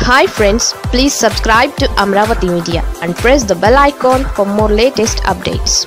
hi friends please subscribe to Amaravati media and press the bell icon for more latest updates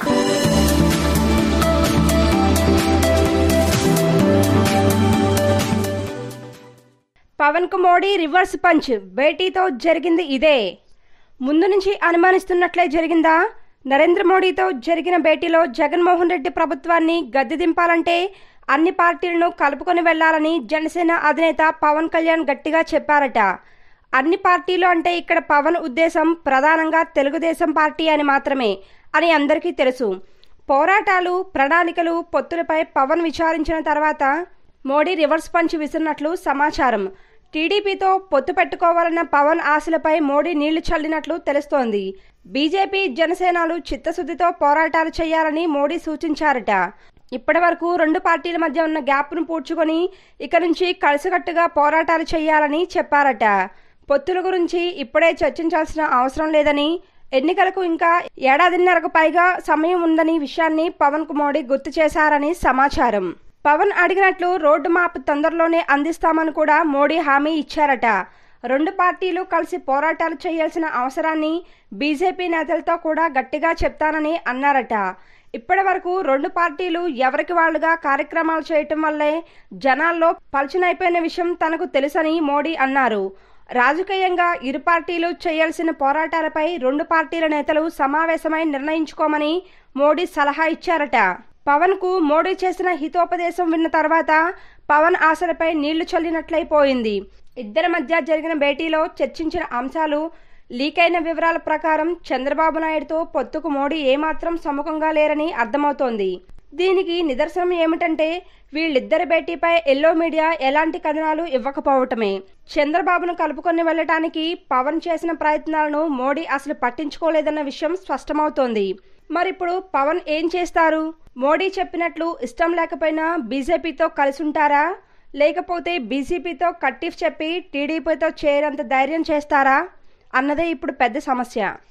Pawan కు Modi reverse punch భేటీతో జరిగింది ఇదే ముందు నుంచి అనుమానిస్తున్నట్లే జరిగిందా నరేంద్ర మోడీతో జరిగిన భేటీలో జగన్మోహన్ రెడ్డి ప్రభుత్వాన్ని గద్దె దింపాలంటే అన్ని పార్టీలను కలుపుకొని వెళ్లాలని జనసేన అధినేత పవన్ కళ్యాణ్ గట్టిగా చెప్పారట అన్ని పార్టీలు అంటే ఇక్కడ పవన్ ఉద్దేశం ప్రధానంగా తెలుగుదేశం పార్టీ అని మాత్రమే అని అందరికీ తెలుసు పోరాటాలు ప్రణాళికలు పొత్తులపై పవన్ విచారించిన తర్వాత మోడీ రివర్స్ పంచ్ విసిరినట్లు సమాచారం టీడీపీతో పొత్తు పెట్టుకోవాలన్న పవన్ ఆశలపై మోడీ నీళ్లు చల్లినట్లు తెలుస్తోంది బీజేపీ జనసేనలు చిత్తశుద్ధితో పోరాటాలు చేయాలని మోడీ సూచించారట ఇప్పటి వరకు రెండు పార్టీల మధ్య ఉన్న గ్యాప్ను పూడ్చుకొని ఇక నుంచి కలిసికట్టుగా పోరాటాలు చేయాలని చెప్పారట పొత్తుల గురించి ఇప్పుడే చర్చించాల్సిన అవసరం లేదని ఎన్నికలకు ఇంకా ఏడాదిన్నరకు పైగా సమయం ఉందని విషయాన్ని పవన్ కు మోడీ గుర్తు చేశారని సమాచారం పవన్ అడిగినట్లు రోడ్డు మ్యాప్ తొందరలోనే అందిస్తామని కూడా మోడీ హామీ ఇచ్చారట రెండు పార్టీలు కలిసి పోరాటాలు చేయాల్సిన అవసరాన్ని బీజేపీ నేతలతో కూడా గట్టిగా చెప్తానని అన్నారట ఇప్పటి వరకు రెండు పార్టీలు ఎవరికి వాళ్లుగా కార్యక్రమాలు చేయటం వల్లే జనాల్లో పలుచనైపోయిన విషయం తనకు తెలుసని మోడీ అన్నారు రాజకీయంగా ఇరు పార్టీలు చేయాల్సిన పోరాటాలపై రెండు పార్టీల నేతలు సమావేశమై నిర్ణయించుకోమని మోడీ సలహా ఇచ్చారట పవన్ కు మోడీ చేసిన హితోపదేశం విన్న తర్వాత పవన్ ఆశలపై నీళ్లు చల్లినట్లయిపోయింది ఇద్దరి మధ్య జరిగిన భేటీలో చర్చించిన అంశాలు లీక్ అయిన వివరాల ప్రకారం చంద్రబాబు నాయుడుతో పొత్తుకు మోడీ ఏమాత్రం సముఖంగా లేరని అర్థమవుతోంది దీనికి నిదర్శనం ఏమిటంటే వీళ్ళిద్దరి భేటీపై ఎల్లో మీడియా ఎలాంటి కథనాలు ఇవ్వకపోవటమే చంద్రబాబును కలుపుకొని వెళ్లటానికి పవన్ చేసిన ప్రయత్నాలను మోడీ అసలు పట్టించుకోలేదన్న విషయం స్పష్టమవుతోంది మరిప్పుడు పవన్ ఏం చేస్తారు మోడీ చెప్పినట్లు ఇష్టం లేకపోయినా బీజేపీతో కలిసుంటారా లేకపోతే బీజేపీతో కట్టిఫ్ చెప్పి టీడీపీతో చేరేంత ధైర్యం చేస్తారా అన్నదే ఇప్పుడు పెద్ద సమస్య